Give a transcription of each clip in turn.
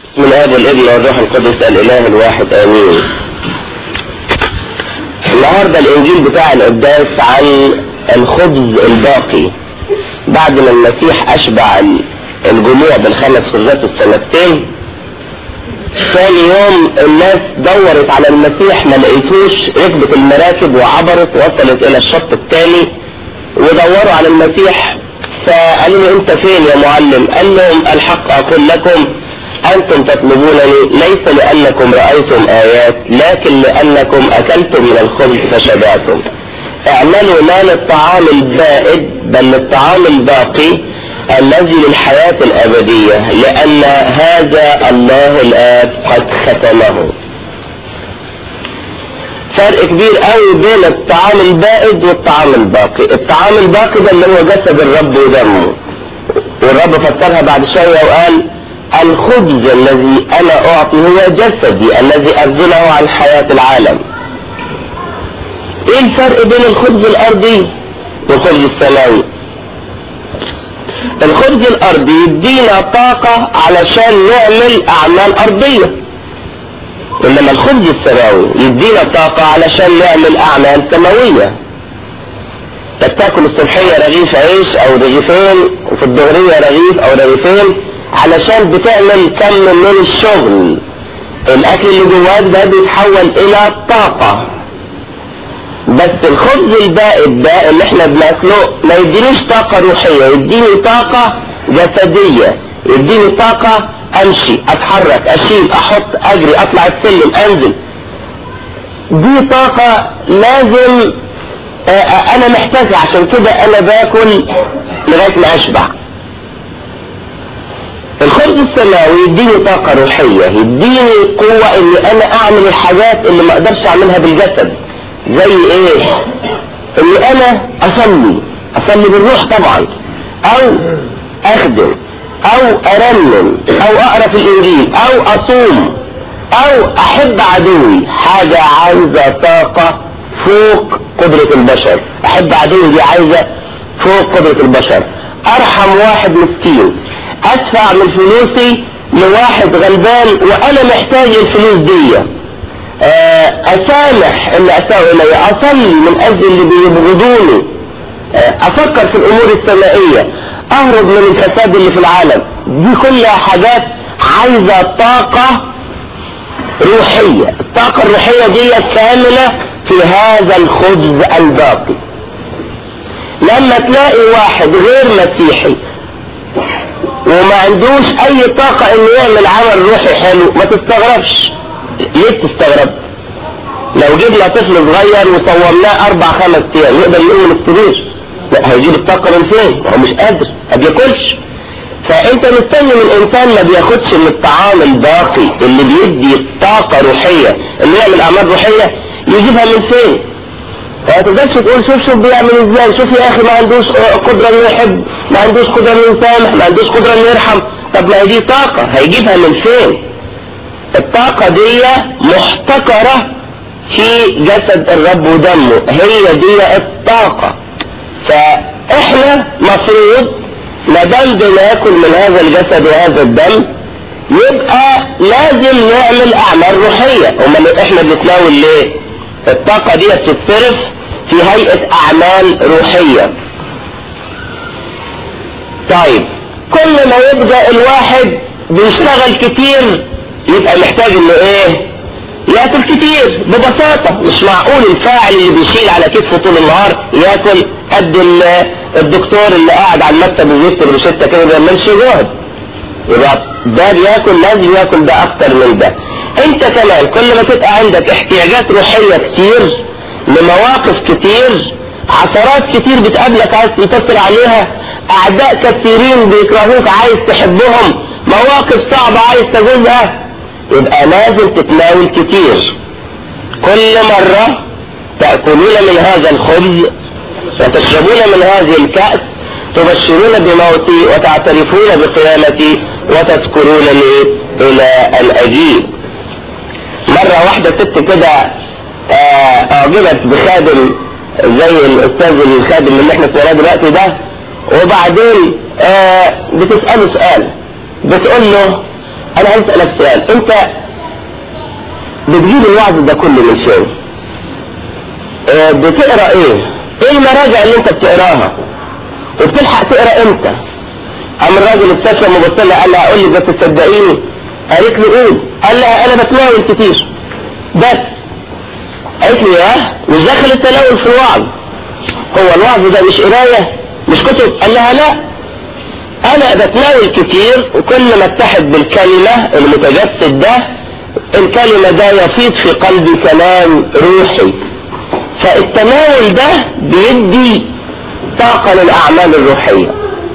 من الاب والابن والروح القدس الاله الواحد امين النهارده الانجيل بتاع القداس عن الخبز الباقي بعد ما المسيح اشبع الجموع بالخمس خبزات السنتين ثاني يوم الناس دورت على المسيح ما لقيتوش ركبت المراكب وعبرت وصلت الى الشط الثاني ودوروا على المسيح فقالوا له انت فين يا معلم قال لهم الحق اقول لكم انتم تطلبونني ليس لانكم رايتم ايات لكن لانكم اكلتم من الخبز فشبعتم اعملوا لا للطعام البائد بل للطعام الباقي الذي للحياة الأبدية لأن هذا الله الآب قد ختمه فرق كبير قوي بين الطعام البائد والطعام الباقي الطعام الباقي ده اللي هو جسد الرب ودمه والرب فسرها بعد شوية وقال الخبز الذي أنا أعطي هو جسدي الذي أبذله عن حياة العالم إيه الفرق بين الخبز الأرضي والخبز السماوي الخبز الأرضي يدينا طاقة علشان نعمل أعمال أرضية إنما الخبز السماوي يدينا طاقة علشان نعمل أعمال سماوية تاكل الصبحية رغيف عيش أو رغيفين وفي الظهرية رغيف أو رغيفين علشان بتعمل كم من الشغل الأكل اللي جواك ده بيتحول إلى طاقة بس الخبز البائد ده اللي احنا بناكله ما يدينيش طاقة روحية يديني طاقة جسدية يديني طاقة امشي اتحرك اشيل احط اجري اطلع السلم انزل دي طاقة لازم انا محتاجها عشان كده انا باكل لغاية ما اشبع الخبز السماوي يديني طاقة روحية يديني قوة اني انا اعمل الحاجات اللي ما اقدرش اعملها بالجسد زي ايه اني انا اصلي اصلي بالروح طبعا او اخدم او ارنم او اقرا في الانجيل او اصوم او احب عدوي حاجة عايزة طاقة فوق قدرة البشر احب عدوي دي عايزة فوق قدرة البشر ارحم واحد مسكين ادفع من فلوسي لواحد غلبان وانا محتاج الفلوس دي اسامح اللي اساءوا الي اصلي من اجل اللي بيبغضوني افكر في الامور السمائية اهرب من الفساد اللي في العالم دي كلها حاجات عايزة طاقة روحية الطاقة الروحية دي كاملة في هذا الخبز الباقي لما تلاقي واحد غير مسيحي وما عندوش اي طاقة انه يعمل عمل روحي حلو ما تستغربش ليه تستغرب لو جبنا طفل صغير وصورناه اربع خمس ايام يقدر يقوم من السرير لا هيجيب الطاقة من فين هو مش قادر ما بياكلش فانت مستني من انسان ما بياخدش من الطعام الباقي اللي بيدي طاقة روحية اللي يعمل اعمال روحية يجيبها من فين فما تقدرش تقول شوف شوف بيعمل ازاي شوف يا اخي ما عندوش قدرة انه يحب ما عندوش قدرة انه يسامح ما عندوش قدرة انه يرحم طب ما هي دي طاقة هيجيبها من فين الطاقة دي محتكرة في جسد الرب ودمه هي دي الطاقة فاحنا مفروض ما دام بناكل من هذا الجسد وهذا الدم يبقى لازم نعمل اعمال روحية امال احنا بنتناول ليه الطاقة دي بتتصرف في هيئة اعمال روحية طيب كل ما يبقى الواحد بيشتغل كتير يبقى محتاج انه ايه ياكل كتير ببساطة مش معقول الفاعل اللي بيشيل على كتفه طول النهار ياكل قد الدكتور اللي قاعد على المكتب وبيكتب روشته كده ما بيعملش جهد يبقى ده بياكل لازم ياكل ده اكتر من ده انت كمان كل ما تبقى عندك احتياجات روحية كتير لمواقف كتير عثرات كتير بتقابلك عايز تنتصر عليها اعداء كثيرين بيكرهوك عايز تحبهم مواقف صعبة عايز تجوزها يبقى لازم تتناول كتير كل مرة تأكلون من هذا الخبز وتشربون من هذه الكأس تبشرون بموتي وتعترفون بقيامتي وتذكرونني إلى الأجيب مرة واحدة ست كده أعجبت بخادم زي الأستاذ الخادم اللي احنا سمعناه دلوقتي ده وبعدين بتسأله سؤال بتقول له انا عايز اسالك سؤال انت بتجيب الوعظ ده كله من فين اه بتقرا ايه ايه المراجع اللي انت بتقراها وبتلحق تقرا امتى قام الراجل ابتسم وبص لها قال لها قول لي بس تصدقيني قالت له قول قال لها انا بتناول كتير بس قالت لي اه مش داخل التناول في الوعظ هو الوعظ ده مش قرايه مش كتب قال لها لا انا بتناول كتير وكل ما اتحد بالكلمة المتجسد ده الكلمة ده يفيض في قلبي كلام روحي فالتناول ده بيدي طاقة للأعمال الروحية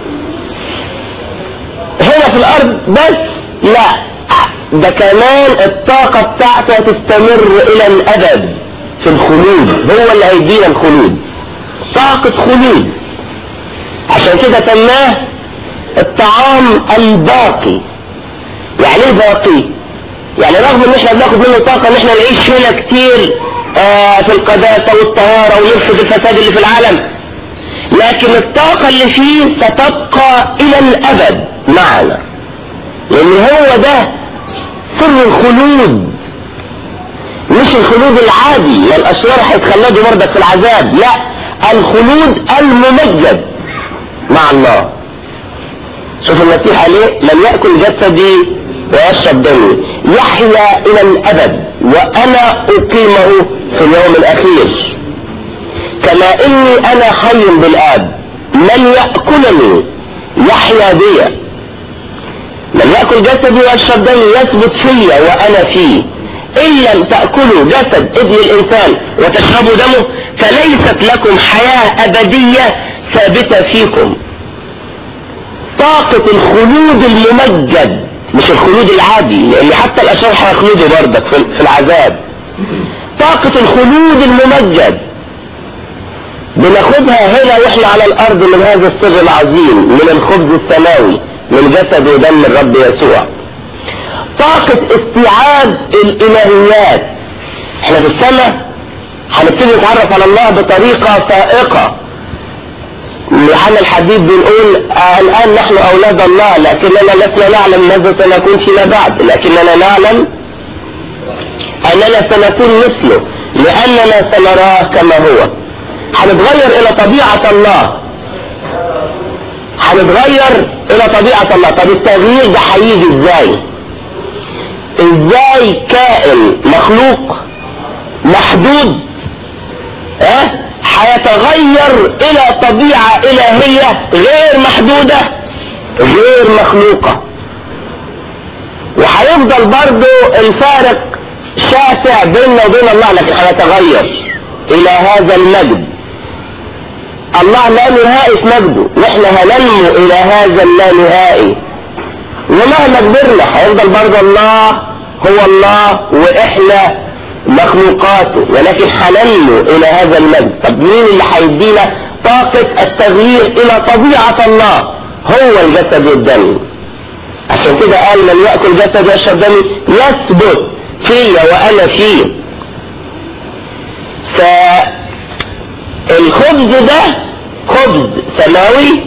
هنا في الأرض بس لا ده كمان الطاقة بتاعته تستمر إلى الأبد في الخلود هو اللي هيدينا الخلود طاقة خلود عشان كده سماه الطعام الباقي يعني ايه باقي يعني رغم ان احنا بناخد منه طاقة ان احنا نعيش هنا كتير آه في القداسة والطهارة ونرفض الفساد اللي في العالم لكن الطاقة اللي فيه ستبقى الى الابد معنا لان هو ده سر الخلود مش الخلود العادي ما الاشرار هيتخلدوا برضك في العذاب لا الخلود الممجد مع الله شوف المسيح عليه من يأكل جسدي ويشرب دمي يحيا إلى الأبد وأنا أقيمه في اليوم الأخير كما إني أنا حي بالآب من يأكلني يحيا بي من يأكل جسدي ويشرب دمي يثبت فيا وأنا فيه إن لم تأكلوا جسد ابن الإنسان وتشربوا دمه فليست لكم حياة أبدية ثابتة فيكم طاقة الخلود الممجد مش الخلود العادي لان حتى الاشرار هيخلدوا برضك في العذاب طاقة الخلود الممجد بناخدها هنا واحنا على الارض من هذا السر العظيم من الخبز السماوي من جسد ودم الرب يسوع طاقة استيعاب الالهيات احنا في السماء هنبتدي نتعرف على الله بطريقة فائقة يوحنا الحبيب بنقول آه الآن نحن أولاد الله لكننا لسنا نعلم ماذا سنكون فيما بعد لكننا نعلم أننا سنكون مثله لأننا سنراه كما هو هنتغير إلى طبيعة الله هنتغير إلى طبيعة الله طب التغيير ده هيجي إزاي إزاي كائن مخلوق محدود ها أه؟ هيتغير الى طبيعة الهية غير محدودة غير مخلوقة وهيفضل برضو الفارق شاسع بيننا وبين الله لكن هنتغير الى هذا المجد الله لا نهائي في مجده واحنا هننمو الى هذا اللانهائي ومهما كبرنا هيفضل برضو الله هو الله واحنا مخلوقاته ولكن هننمو الى هذا المجد طب مين اللي هيدينا طاقة التغيير الى طبيعة الله هو الجسد والدم عشان كده قال من يأكل جسد ويشرب دمي يثبت فيا وانا فيه فالخبز ده خبز سماوي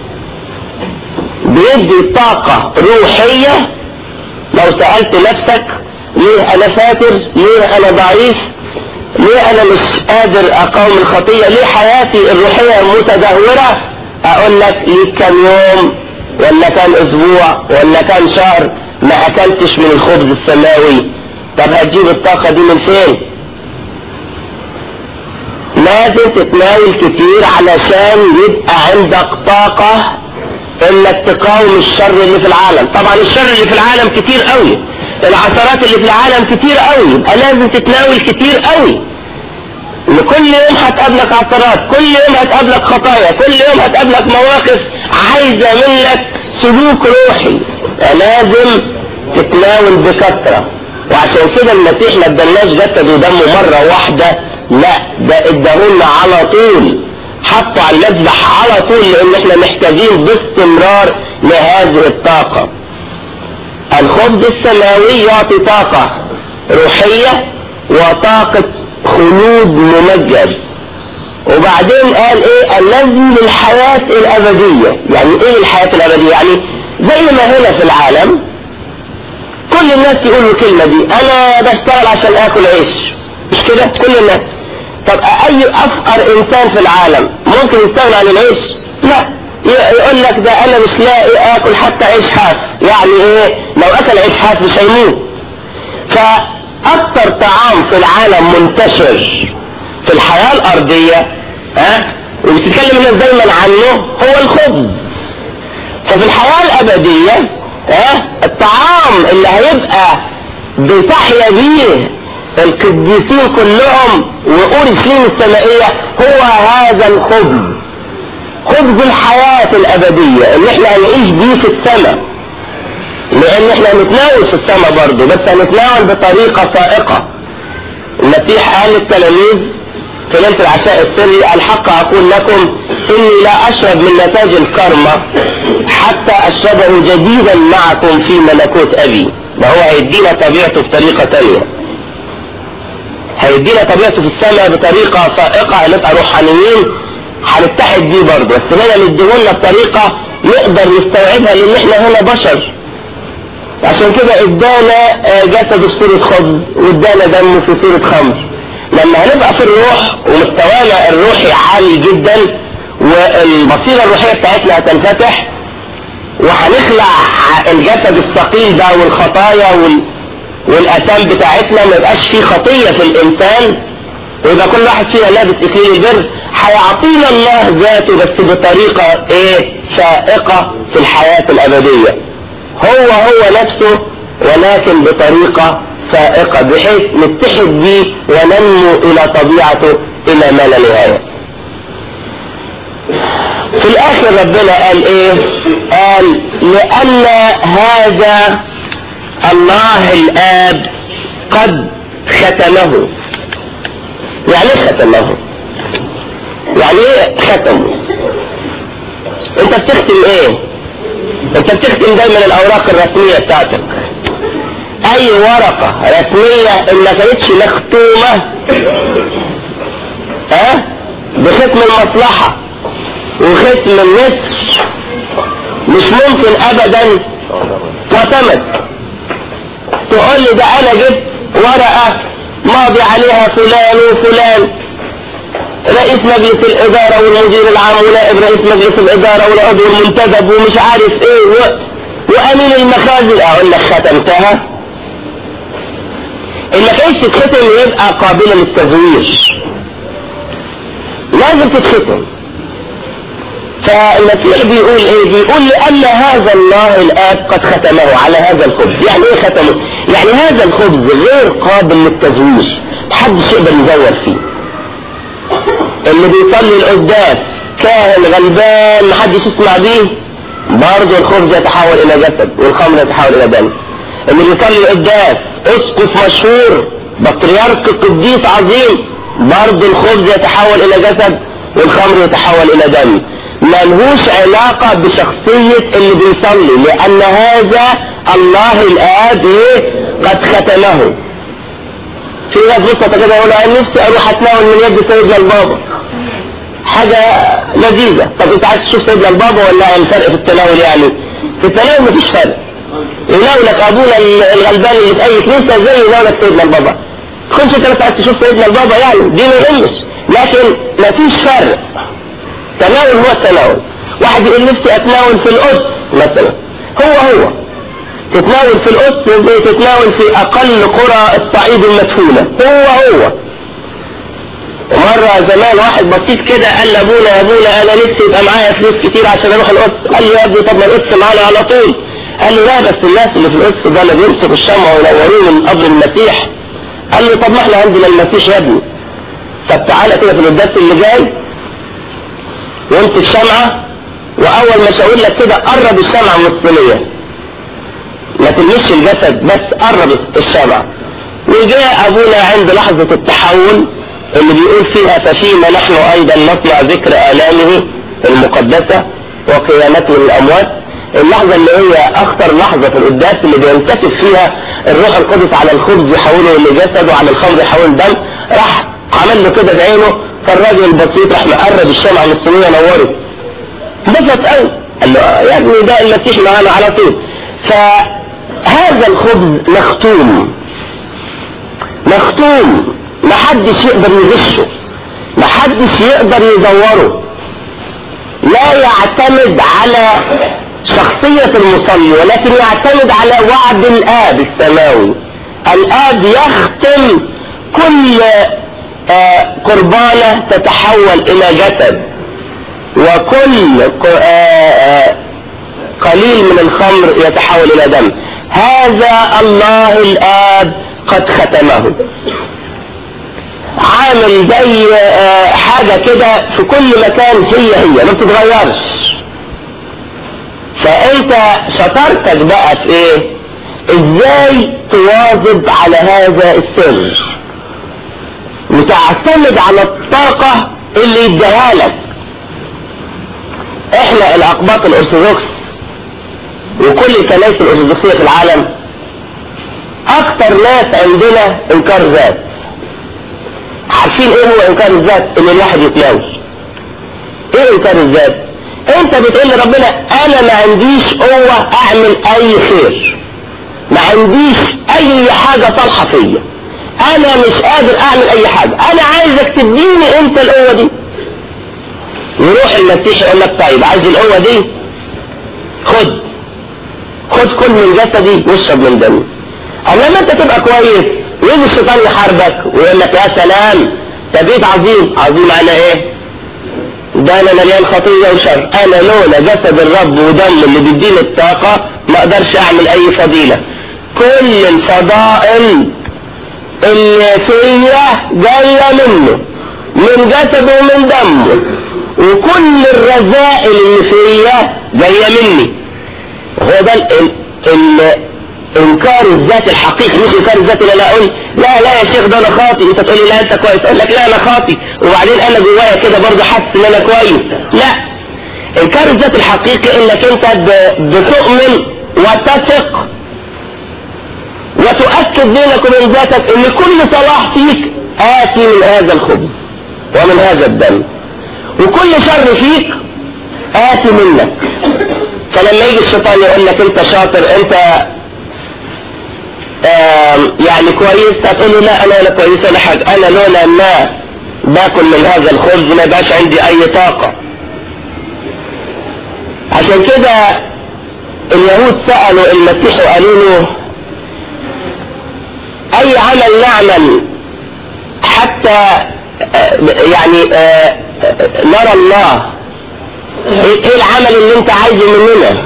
بيدي طاقة روحية لو سألت نفسك ليه انا فاتر ليه انا ضعيف ليه انا مش قادر اقاوم الخطية ليه حياتي الروحية متدهورة اقول لك ليك كام يوم ولا كام اسبوع ولا كام شهر ما اكلتش من الخبز السماوي طب هتجيب الطاقة دي من فين لازم تتناول كتير علشان يبقى عندك طاقة انك تقاوم الشر اللي في العالم طبعا الشر اللي في العالم كتير قوي العثرات اللي في العالم كتير قوي يبقى لازم تتناول كتير قوي كل يوم هتقابلك عثرات كل يوم هتقابلك خطايا كل يوم هتقابلك مواقف عايزة منك سلوك روحي لازم تتناول بكثرة وعشان كده المسيح ما ادالناش جسد ودمه مرة واحدة لا ده اداهولنا على طول حطوا على المذبح على طول لان احنا محتاجين باستمرار لهذه الطاقة الخبز السماوي يعطي طاقة روحية وطاقة خلود ممجد وبعدين قال ايه الذي للحياة الابدية يعني ايه الحياة الابدية يعني زي ما هنا في العالم كل الناس يقولوا الكلمة دي انا بشتغل عشان اكل عيش مش كده كل الناس طب اي افقر انسان في العالم ممكن يستغنى عن العيش لا يقول لك ده انا مش لاقي اكل حتى عيش حاف يعني ايه لو اكل عيش حاف مش هيموت فاكثر طعام في العالم منتشر في الحياة الارضية ها وبتتكلم الناس دايما عنه هو الخبز ففي الحياة الابدية ها الطعام اللي هيبقى بتحيا بيه القديسين كلهم وأورشليم السمائية هو هذا الخبز خبز الحياة الأبدية اللي احنا هنعيش بيه في السماء لأن احنا هنتناول في السماء برضه بس هنتناول بطريقة سائقة المسيح قال للتلاميذ في ليلة العشاء السري الحق أقول لكم إني لا أشرب من نتاج الكرمة حتى أشربه جديدا معكم في ملكوت أبي ده هو هيدينا طبيعته بطريقة تانية هيدينا طبيعته في السماء بطريقة سائقة هنبقى روحانيين هنتحد بيه برضه بس هنا نديهولنا بطريقة نقدر نستوعبها لأن احنا هنا بشر عشان كده ادانا جسد في صورة خبز وادانا دم في صورة خمر لما هنبقى في الروح ومستوانا الروحي عالي جدا والبصيرة الروحية بتاعتنا هتنفتح وهنخلع الجسد الثقيل ده والخطايا وال... والأثام بتاعتنا ما يبقاش فيه خطية في الإنسان ويبقى كل واحد فينا لابس إكليل البر هيعطينا الله ذاته بس بطريقة إيه سائقة في الحياة الأبدية هو هو نفسه ولكن بطريقة سائقة بحيث نتحد به وننمو إلى طبيعته إلى ما لا نهاية في الآخر ربنا قال إيه قال لأن هذا الله الآب قد ختمه يعني ايه ختمه يعني ايه ختمه انت بتختم ايه انت بتختم دايما الاوراق الرسمية بتاعتك اي ورقة رسمية ان ما كانتش مختومة ها بختم المصلحة وختم النصر مش ممكن ابدا تعتمد تقول لي ده انا جبت ورقة ماضي عليها فلان وفلان رئيس مجلس الإدارة والمدير العام ونائب رئيس مجلس الإدارة والعضو المنتدب ومش عارف ايه و... وأمين المخازن أقول لك ختمتها إنك ايش تتختم يبقى قابلة للتزوير لازم تتختم فالمسيح بيقول ايه بيقول لأن هذا الله الآب قد ختمه على هذا الخبز يعني ايه ختمه يعني هذا الخبز غير قابل للتزوير محدش يقدر يزور فيه اللي بيصلي القداس كاهن غلبان محدش يسمع بيه برضه الخبز يتحول الى جسد والخمر يتحول الى دم اللي بيصلي القداس اسقف مشهور بطريرك قديس عظيم برضه الخبز يتحول الى جسد والخمر يتحول الى دم ملهوش علاقة بشخصية اللي بيصلي لأن هذا الله الآب قد ختمه في ناس بسطة كده يقول أنا نفسي أروح أتناول من يد سيدنا البابا حاجة لذيذة طب أنت عايز تشوف سيدنا البابا ولا الفرق في التناول يعني في التناول مفيش فرق يناولك أبونا الغلبان اللي في أي كنيسة زي يناولك سيدنا البابا تكونش أنت بس عايز تشوف سيدنا البابا يعني دي ما يهمش لكن مفيش فرق تناول هو التناول واحد يقول نفسي اتناول في القدس مثلا هو هو تتناول في القدس زي تتناول في اقل قرى الصعيد المدفونة هو هو مرة زمان واحد بسيط كده قال لابونا يا ابونا انا نفسي يبقى معايا فلوس كتير عشان اروح القدس قال لي يا ابني طب ما القدس معانا على طول قال لي لا بس الناس اللي في القدس ده اللي بيمسكوا الشمع وينوروه من قبر المسيح قال لي طب ما احنا عندنا المسيح يا ابني طب تعالى كده في القداس اللي جاي وامسك الشمعة واول ما اشاور لك كده قرب الشمعة من الصينية ما تلمش الجسد بس قرب الشمعة وجاء ابونا عند لحظة التحول اللي بيقول فيها ففيما نحن ايضا نصنع ذكر الامه المقدسة وقيامته من الاموات اللحظة اللي هي اخطر لحظة في القداس اللي بينكشف فيها الروح القدس على الخبز يحوله لجسد وعلى الخمر يحوله دم راح عمل له كده بعينه فالراجل البسيط راح مقرب الشمعة من الصينية نورت انبسط قوي قال له يا ابني ده المسيح معانا على طول ف هذا الخبز مختوم مختوم محدش يقدر يغشه محدش يقدر يزوره لا يعتمد على شخصية المصلي ولكن يعتمد على وعد الآب السماوي الآب يختم كل آه قربانة تتحول إلى جسد وكل آه آه قليل من الخمر يتحول إلى دم هذا الله الآب قد ختمه عامل زي حاجة كده في كل مكان هي هي ما بتتغيرش فانت شطارتك بقى في ايه ازاي تواظب على هذا السر وتعتمد على الطاقة اللي يديها لك احنا الاقباط الارثوذكس وكل الكنائس الارثوذكسية في العالم اكتر ناس عندنا انكار ذات عارفين ايه هو انكار الذات ان الواحد يتناول ايه انكار الذات انت بتقول لربنا انا ما عنديش قوة اعمل اي خير ما عنديش اي حاجة صالحة فيا انا مش قادر اعمل اي حاجة انا عايزك تديني انت القوة دي يروح المسيح يقول لك طيب عايز القوة دي خد خد كل من جسدي واشرب من دمي انما انت تبقى كويس ويجي الشيطان يحاربك ويقول لك يا سلام ده بيت عظيم عظيم على ايه ده انا مليان خطيه وشر انا لولا جسد الرب ودم اللي بيديني الطاقه ما اقدرش اعمل اي فضيله كل الفضائل اللي فيا جايه منه من جسده ومن دمه وكل الرذائل اللي فيا جايه مني هو ده ال ال انكار الذات الحقيقي مش انكار الذات اللي انا اقول لا لا يا شيخ ده انا خاطي انت تقول لي لا انت كويس اقول لك لا انا خاطي وبعدين انا جوايا كده برضه حاسس ان انا كويس لا انكار الذات الحقيقي انك انت بتؤمن وتثق وتؤكد بينك وبين ذاتك ان كل صلاح فيك اتي من هذا الخبز ومن هذا الدم وكل شر فيك اتي منك فلما يجي الشيطان يقول لك انت شاطر انت يعني كويس هتقول له لا انا لا كويس ولا حاجه انا لولا ما باكل من هذا الخبز ما يبقاش عندي اي طاقه عشان كده اليهود سالوا المسيح وقالوا له اي عمل نعمل حتى يعني نرى الله ايه العمل اللي انت عايزه مننا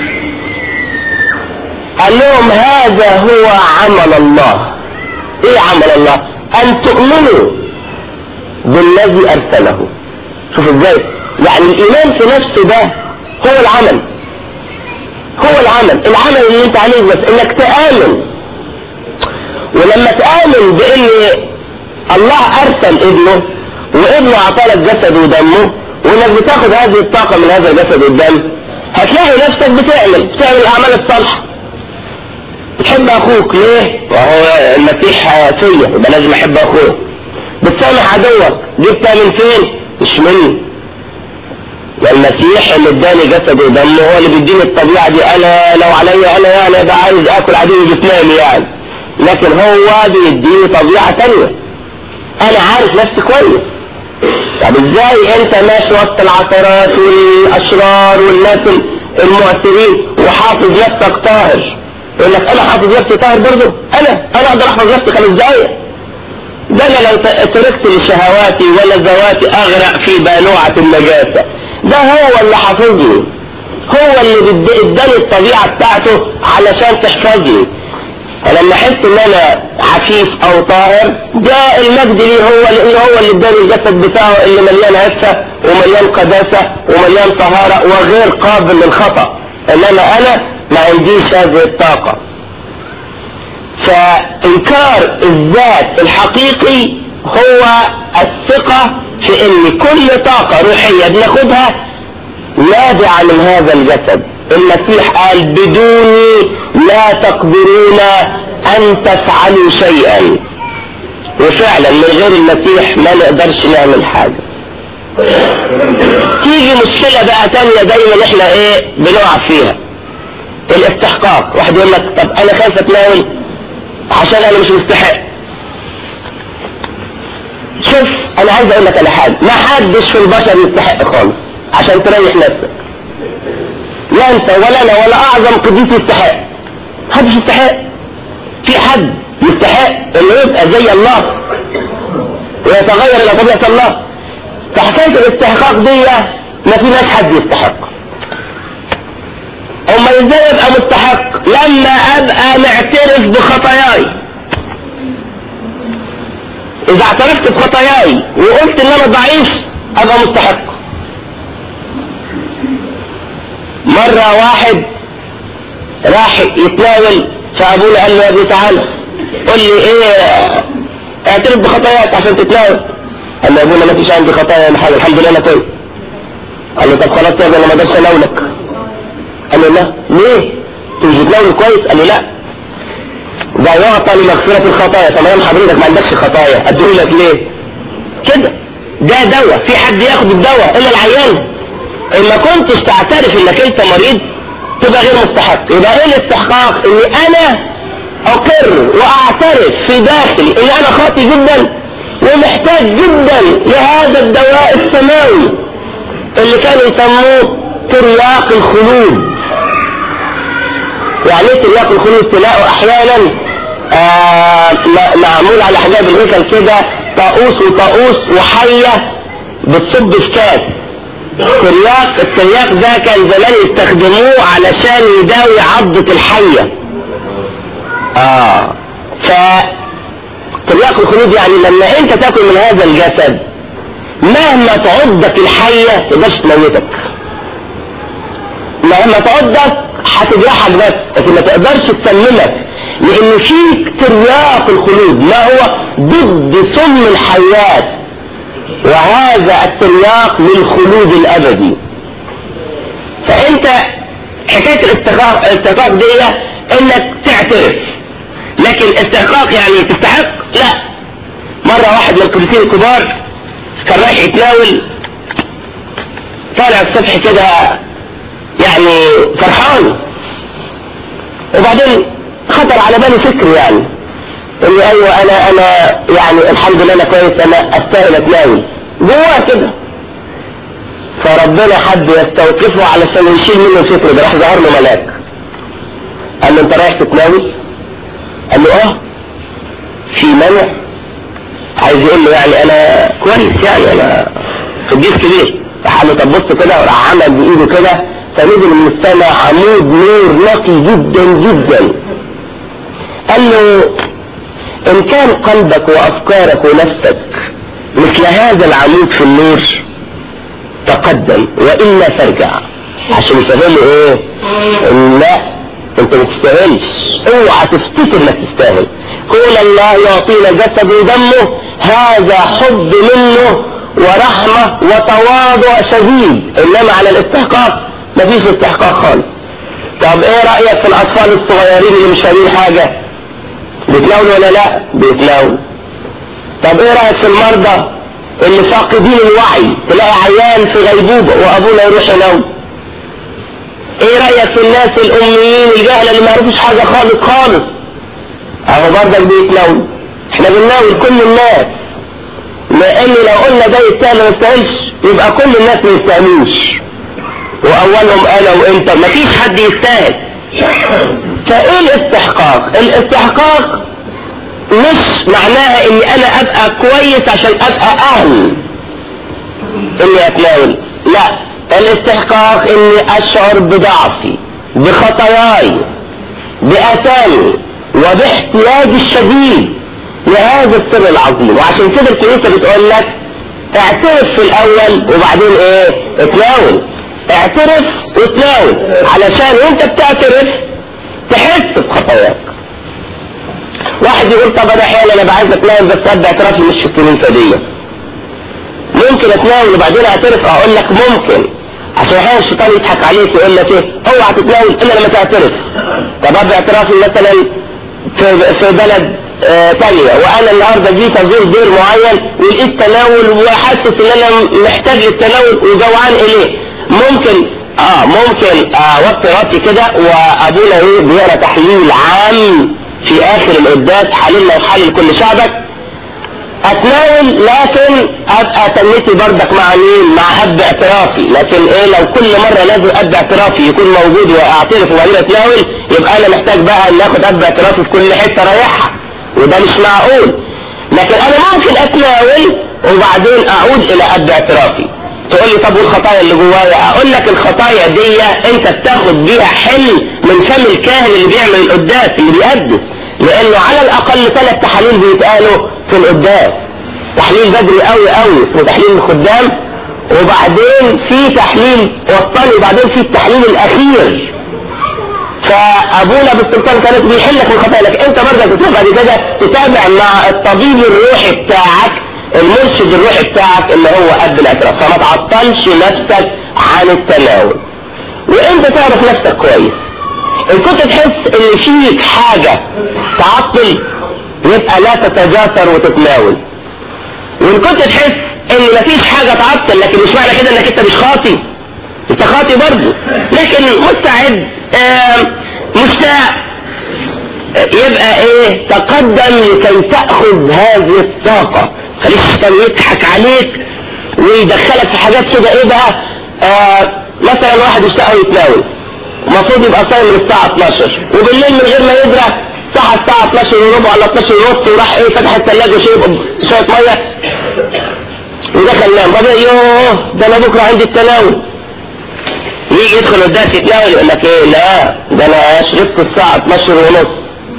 قال لهم هذا هو عمل الله ايه عمل الله ان تؤمنوا بالذي ارسله شوف ازاي يعني الايمان في نفسه ده هو العمل هو العمل العمل اللي انت عليه بس انك تآمن ولما تآمن بان الله ارسل ابنه وابنه اعطالك جسد ودمه وانك بتاخد هذه الطاقة من هذا الجسد والدم هتلاقي نفسك بتعمل بتعمل الاعمال الصالحة بتحب اخوك ليه وهو المسيح فيا يبقى لازم احب اخوك بتسامح عدوك جبتها من فين مش مني والمسيح اللي اداني جسد ودم هو اللي بيديني الطبيعه دي انا لو عليا انا يعني ابقى عايز اكل عدوي بتنام يعني لكن هو بيديني طبيعه تانية انا عارف نفسي كويس طب ازاي انت ماشي وسط العثرات والاشرار والناس المؤثرين وحافظ نفسك طاهر يقول لك انا حافظ نفسي طاهر برضه انا انا اقدر احفظ نفسي خمس دقايق ده انا لو تركت لشهواتي ولذواتي اغرق في بانوعة النجاسة ده هو اللي حافظني هو اللي اداني الطبيعة بتاعته علشان تحفظني فلما احس ان انا عفيف او طاهر ده المجد ليه هو لان هو اللي اداني الجسد بتاعه اللي مليان عفة ومليان قداسة ومليان طهارة وغير قابل للخطأ انما انا ما عنديش هذه الطاقة فانكار الذات الحقيقي هو الثقة في ان كل طاقة روحية بناخدها نابعة من هذا الجسد المسيح قال بدوني لا تقدرون ان تفعلوا شيئا وفعلا من غير المسيح ما نقدرش نعمل حاجة تيجي مشكلة بقى تانية دايما احنا ايه بنقع فيها الاستحقاق واحد يقول لك طب انا خايف اتناول عشان انا مش مستحق شوف انا عايز اقول لك على حاجه ما حدش في البشر يستحق خالص عشان تريح نفسك لا انت ولا انا ولا اعظم قديس يستحق محدش يستحق في حد يستحق انه يبقى زي الله ويتغير الى طبيعه الله فحكايه الاستحقاق دي ما فيناش حد يستحق امال ازاي ابقى مستحق لما ابقى معترف بخطاياي اذا اعترفت بخطاياي وقلت ان انا ضعيف ابقى مستحق مرة واحد راح يتناول فابونا قال له يا ابني تعالى قول لي ايه اعترف بخطاياك عشان تتناول قال له يا ابونا ما فيش عندي خطايا يا محمد الحمد لله انا كويس قال له طب خلاص يا ابني انا ما اقدرش اناولك قال له لا ليه؟ انت مش بتناول كويس؟ قال له لا ده يعطى لمغفرة الخطايا تمام حضرتك ما عندكش خطايا اديهولك ليه؟ كده ده دواء في حد ياخد الدواء الا العيان ان ما كنتش تعترف انك انت مريض تبقى غير مستحق يبقى ايه الاستحقاق اني انا اقر واعترف في داخلي ان انا خاطي جدا ومحتاج جدا لهذا الدواء السماوي اللي كانوا يسموه ترياق الخلود يعني ايه ترياق الخلود تلاقوا احيانا آه معمول على حجاب الهيكل كده طاقوس وطاقوس وحية بتصب في كاس ترياق الترياق ده كان زمان يستخدموه علشان يداوي عضة الحية اه ف ترياق الخلود يعني لما انت تاكل من هذا الجسد مهما تعضك الحية تقدرش تموتك مهما تعضك هتجرحك بس لكن ما تقدرش تسممك لان فيك ترياق الخلود ما هو ضد سم الحيات وهذا الترياق للخلود الابدي فانت حكايه الاستحقاق الاستحقاق دي انك تعترف لكن استحقاق يعني تستحق لا مره واحد من القديسين الكبار كان رايح يتناول طالع الصبح كده يعني فرحان وبعدين خطر على بالي فكر يعني اني ايوه انا انا يعني الحمد لله انا كويس انا استاهل اتناول جواه كده فربنا حب يستوقفه علشان يشيل منه الفكر ده راح ظهر له ملاك قال له انت رايح تتناول قال له اه في منع عايز يقول له يعني انا كويس يعني انا قديس كبير راح قال له طب بص كده وراح عمل بايده كده فنزل من السماء عمود نور نقي جدا جدا قال له ان كان قلبك وافكارك ونفسك مثل هذا العمود في النور تقدم والا فارجع عشان يفهموا ايه لا انت ما تستاهلش اوعى تفتكر انك تستاهل قول الله يعطينا جسد ودمه هذا حب منه ورحمة وتواضع شديد انما على الاستحقاق مفيش استحقاق خالص طب ايه رأيك في الاطفال الصغيرين اللي مش فاهمين حاجة بيتناولوا ولا لا بيتناولوا طب ايه رأيك في المرضى اللي فاقدين الوعي تلاقي عيان في غيبوبة وابونا يروح ينام ايه رأيك في الناس الاميين الجهلة اللي ما يعرفوش حاجة خالص خالص اهو برضك بيتناولوا احنا بنناول كل الناس لان لو قلنا ده يستاهل ما يستاهلش يبقى كل الناس ما يستاهلوش واولهم انا وانت ما فيش حد يستاهل فايه الاستحقاق الاستحقاق مش معناها اني انا ابقى كويس عشان ابقى اهل اني اتناول لا الاستحقاق اني اشعر بضعفي بخطاياي باثامي وباحتياجي الشديد لهذا السر العظيم وعشان كده الكنيسه بتقول لك اعترف في الاول وبعدين ايه اتناول اعترف وتناول علشان وانت بتعترف تحس بخطاياك واحد يقول طب انا احيانا انا عايز اتناول بس ابدا اعترافي مش في الكنيسه دي ممكن اتناول وبعدين اعترف اقول لك ممكن عشان احيانا الشيطان يضحك عليك يقول لك ايه اوعى تتناول الا لما تعترف طب ابدا اعترافي مثلا في في بلد آه تانية وانا النهارده جيت ازور دير معين ولقيت تناول وحاسس ان انا محتاج للتناول وجوعان اليه ممكن اه ممكن اوطي راسي كده وابونا ايه بيقرا تحليل عام في اخر القداس حللنا وحلل كل شعبك اتناول لكن ابقى تنتي بردك مع مين مع اب اعترافي لكن ايه لو كل مرة لازم اب اعترافي يكون موجود واعترف وبعدين اتناول يبقى انا محتاج بقى ان اخد اب اعترافي في كل حتة رايحها وده مش معقول لكن انا ممكن اتناول وبعدين اعود الى اب اعترافي تقول لي طب والخطايا اللي جوايا اقول لك الخطايا دي انت بتاخد بيها حل من فم الكاهن اللي بيعمل القداس اللي بيقدس لانه على الاقل ثلاث تحاليل بيتقالوا في القداس تحليل بدري قوي قوي اسمه تحليل الخدام وبعدين في تحليل وسطاني وبعدين في التحليل الاخير فابونا بالسلطان كانت بيحلك من خطايا لك انت برضه تروح بعد كده تتابع مع الطبيب الروحي بتاعك المرشد الروحي بتاعك اللي هو قد الاعتراف فما تعطلش نفسك عن التناول وانت تعرف نفسك كويس ان كنت تحس ان فيك حاجة تعطل يبقى لا تتجاسر وتتناول وان كنت تحس ان مفيش حاجة تعطل لكن مش معنى كده انك انت مش خاطي انت خاطي برضه لكن مستعد مشتاق يبقى ايه تقدم لكي تأخذ هذه الطاقة خليك الشيطان يضحك عليك ويدخلك في حاجات كده ايه بقى آه مثلا واحد يشتاق يتناول المفروض يبقى صايم من الساعة 12 وبالليل من غير ما يدرى صحى الساعة 12 وربع ولا 12 ونص وراح ايه فتح الثلاجة وشرب شوية مية ودخل نام طب يوه ده انا بكرة عندي التناول يجي يدخل قدام يتناول يقول لك ايه لا ده انا شربت الساعة 12 ونص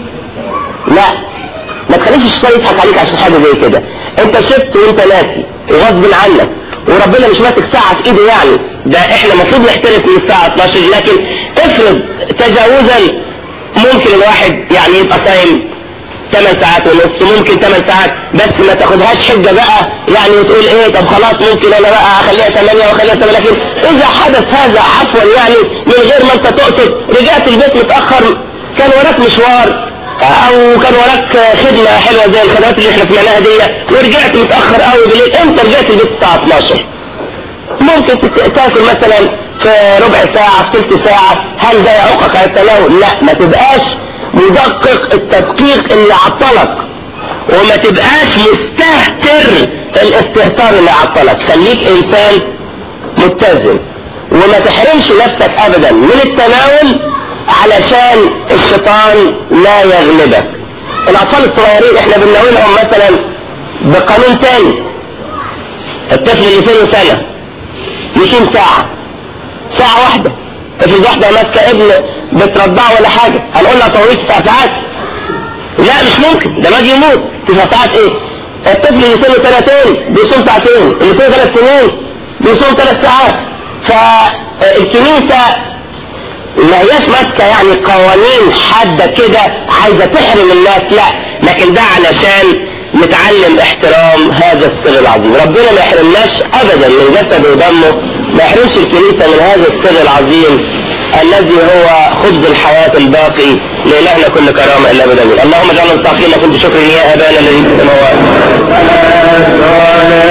لا ما تخليش الشيطان يضحك عليك عشان حاجة زي كده انت شربت وانت ناسي وغصب عنك وربنا مش ماسك ساعة في ايده يعني ده احنا المفروض نحترف من الساعة 12 لكن افرض تجاوزا ممكن الواحد يعني يبقى صايم 8 ساعات ونص ممكن 8 ساعات بس ما تاخدهاش حجة بقى يعني وتقول ايه طب خلاص ممكن انا بقى اخليها 8 واخليها 8 لكن اذا حدث هذا عفوا يعني من غير ما انت تقصد رجعت البيت متأخر كان وراك مشوار او كان وراك خدمة حلوة زي الخدمات اللي احنا سمعناها دي ورجعت متأخر قوي بالليل انت رجعت البيت الساعة 12 ممكن تاكل مثلا في ربع ساعة في ثلث ساعة هل ده يعوقك على التناول لا ما تبقاش مدقق التدقيق اللي عطلك وما تبقاش مستهتر الاستهتار اللي عطلك خليك انسان متزن وما تحرمش نفسك ابدا من التناول علشان الشيطان لا يغلبك الاطفال الصغيرين احنا بنناولهم مثلا بقانون تاني الطفل اللي سنه سنه يشيل ساعة ساعة واحدة افرض واحدة ماسكة ابن بترضعه ولا حاجة هنقول لها طويل تسع ساعات لا مش ممكن ده باجي يموت تسع ساعات ايه الطفل اللي سنه سنتين بيصوم ساعتين اللي سنه ثلاث سنين بيصوم ثلاث ساعات فالكنيسة ما هياش ماسكة يعني قوانين حادة كده عايزة تحرم الناس لا لكن ده علشان نتعلم احترام هذا السر العظيم ربنا ما يحرمناش ابدا من جسده ودمه ما يحرمش الكنيسة من هذا السر العظيم الذي هو خبز الحياة الباقي لإلهنا كل كرامة إلا بدليل اللهم اجعلنا مستحقين كنت شكر يا أبانا الذي في السماوات